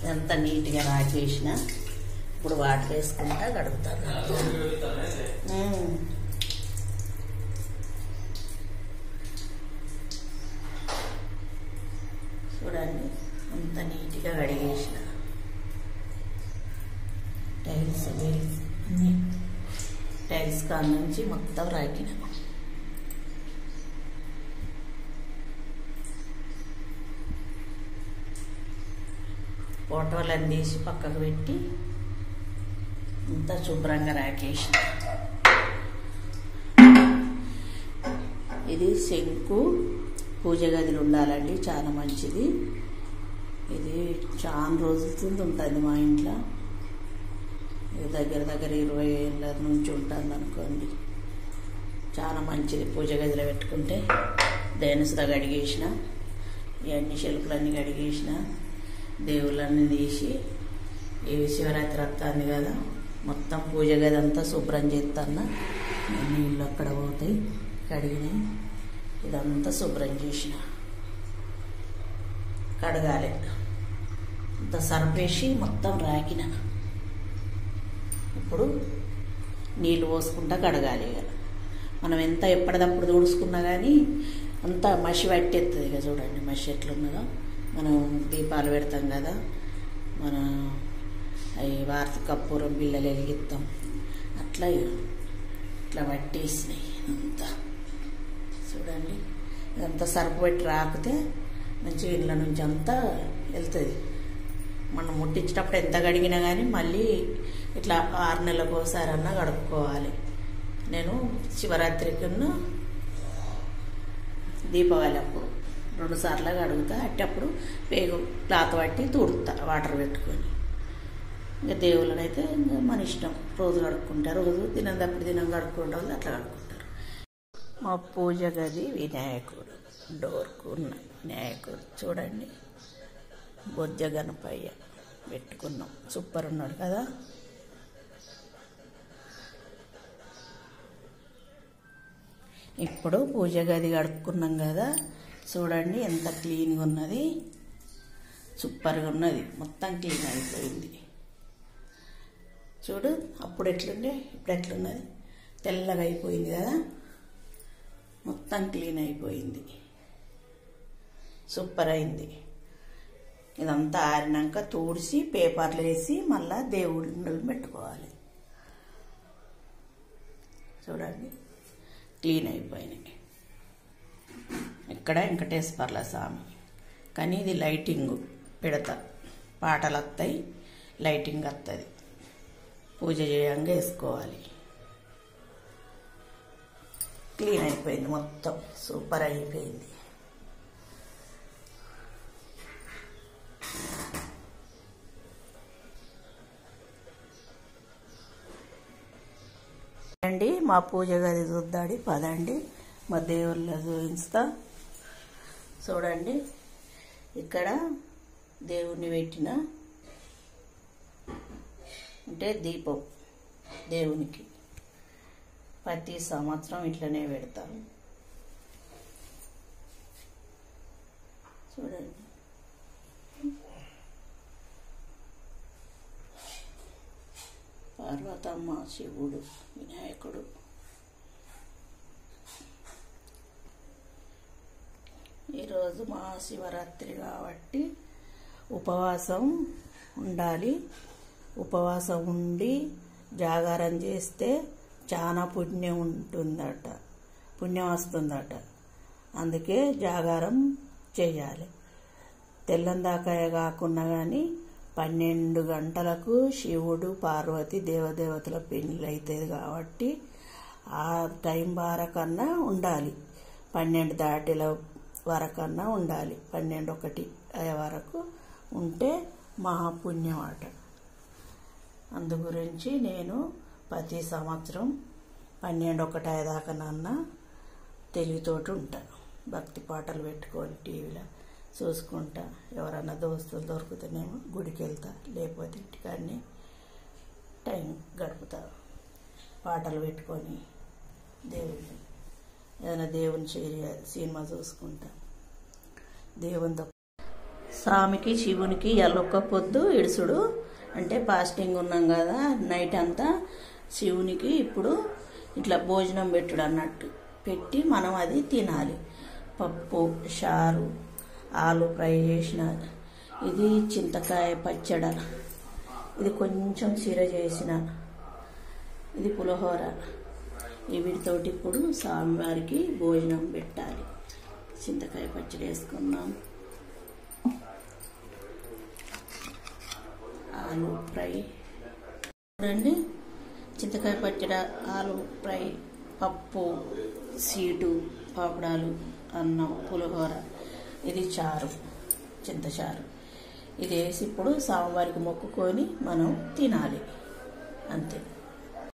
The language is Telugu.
ఎంత నీట్గా రాకేసిన ఇప్పుడు వాటర్ వేసుకుంటా గడుపుతాను మ్మ్. చూడండి అంత నీట్గా కడిగేసిన టైల్స్ వీల్స్ అన్ని టైల్స్ కాడ నుంచి మొత్తం రాకిన ఫోటోలను తీసి పక్కకు పెట్టి అంతా శుభ్రంగా రాకేసిన ఇది శంకు పూజ గదిలో ఉండాలండి చాలా మంచిది ఇది చాలా రోజులతో ఉంటుంది మా ఇంట్లో ఇది దగ్గర దగ్గర ఇరవై ఏళ్ళ నుంచి ఉంటుంది అనుకోండి చాలా మంచిది పూజ గదిలో పెట్టుకుంటే దేనసుదా కడిగేసిన ఇవన్నీ షెల్ఫ్లన్నీ కడిగేసిన దేవుళ్ళన్నీ తీసి ఈ శివరాత్రి వస్తుంది కదా మొత్తం పూజ గది అంతా శుభ్రం చేస్తాను నీళ్ళు అక్కడ పోతాయి కడిగినాయి ఇదంతా శుభ్రం చేసిన కడగాలి ఇంత సర్పేసి మొత్తం రాకిన ఇప్పుడు నీళ్ళు పోసుకుంటా కడగాలి ఇక మనం ఎంత ఎప్పటిదప్పుడు తుడుచుకున్నా కానీ అంతా మసి పట్టేస్తుంది ఇక చూడండి మసి ఎట్లున్నదో మనం దీపాలు పెడతాం కదా మన అవి వార్త కప్పూరం బిళ్ళలు వెలిగిస్తాం అట్లా ఇట్లా పట్టేసినాయి అంతా చూడండి ఇదంతా సరుపు పెట్టి రాకితే మంచిగా ఇళ్ళ నుంచి అంతా వెళ్తుంది మనం ముట్టించేటప్పుడు ఎంత కడిగినా కానీ మళ్ళీ ఇట్లా ఆరు నెలలకు ఒకసారి అన్నా గడుపుకోవాలి నేను శివరాత్రికి దీపావళి అప్పుడు రెండు సార్లు కడుగుతా అట్టప్పుడు పేగు క్లాత్ పట్టి తుడుతా వాటర్ పెట్టుకొని ఇంకా దేవుళ్ళని అయితే ఇంకా మన ఇష్టం రోజు కడుక్కుంటారు రోజు తినందప్పుడు తినం కడుక్కుంటే వాళ్ళు అట్లా కడుక్కుంటారు మా పూజ గది వినాయకుడు డోర్కు ఉన్న వినాయకుడు చూడండి బొజ్జ గణపయ్య పెట్టుకున్నాం సూపర్ ఉన్నాడు కదా ఇప్పుడు పూజ గది గడుపుకున్నాం కదా చూడండి ఎంత క్లీన్గా ఉన్నది సూపర్గా ఉన్నది మొత్తం క్లీన్ అయిపోయింది చూడు అప్పుడు ఎట్లుండే ఇప్పుడు ఎట్లున్నది తెల్లగా అయిపోయింది కదా మొత్తం క్లీన్ అయిపోయింది సూపర్ అయింది ఇదంతా ఆరినాక తుడిచి పేపర్లు వేసి మళ్ళా దేవుళ్ళు పెట్టుకోవాలి చూడండి క్లీన్ అయిపోయినాయి ఇక్కడ వెంకటేశ్వర్ల స్వామి కానీ ఇది లైటింగ్ పెడతా పాటలు వస్తాయి లైటింగ్ వస్తుంది పూజ చేయంగా వేసుకోవాలి క్లీన్ అయిపోయింది మొత్తం సూపర్ అయిపోయింది అండి మా పూజ గది చూద్దాడి పదండి మా దేవుళ్ళ చూపిస్తా చూడండి ఇక్కడ దేవుణ్ణి పెట్టిన అంటే దీపం దేవునికి ప్రతి సంవత్సరం ఇట్లనే పెడతాను చూడండి పార్వతమ్మ శివుడు వినాయకుడు ఈరోజు మహాశివరాత్రి కాబట్టి ఉపవాసం ఉండాలి ఉపవాసం ఉండి జాగారం చేస్తే చాలా పుణ్యం ఉంటుందట పుణ్యం వస్తుందట అందుకే జాగారం చేయాలి తెల్లందాకాయ కాకుండా కానీ పన్నెండు గంటలకు శివుడు పార్వతి దేవదేవతల పెళ్లి అవుతుంది కాబట్టి ఆ టైం వరకన్నా ఉండాలి పన్నెండు దాటిల వరకన్నా ఉండాలి పన్నెండు ఒకటి అయ్యే వరకు ఉంటే మహాపుణ్యం అట అందు గురించి నేను ప్రతి సంవత్సరం పన్నెండు ఒకటి అయ్యేదాకానన్నా తెలివితోటి ఉంటాను భక్తి పాటలు పెట్టుకొని టీవీలో చూసుకుంటా ఎవరన్నా దోస్తులు దొరుకుతానేమో గుడికి వెళ్తా లేకపోతే ఇంటికాడనే టైం గడుపుతా పాటలు పెట్టుకొని దేవుని ఏదైనా దేవుని సినిమా చూసుకుంటా దేవునితో స్వామికి శివునికి ఎల్లొక్క పొద్దు ఇడుసుడు అంటే ఫాస్టింగ్ ఉన్నాం కదా నైట్ అంతా శివునికి ఇప్పుడు ఇట్లా భోజనం పెట్టుడు అన్నట్టు పెట్టి మనం అది తినాలి పప్పు చారు ఆలు ఫ్రై చేసిన ఇది చింతకాయ పచ్చడ ఇది కొంచెం సిర చేసిన ఇది పులిహోర ఈ వీటితోటి ఇప్పుడు స్వామివారికి భోజనం పెట్టాలి చింతకాయ పచ్చడి వేసుకున్నాం ఆలు ఫ్రై చూడండి చింతకాయ పచ్చడి ఆలు ఫ్రై పప్పు సీటు పాపడాలు అన్నం పులిహోర ఇది చారు చింతచారు ఇది వేసి ఇప్పుడు స్వామివారికి మొక్కుకొని మనం తినాలి అంతే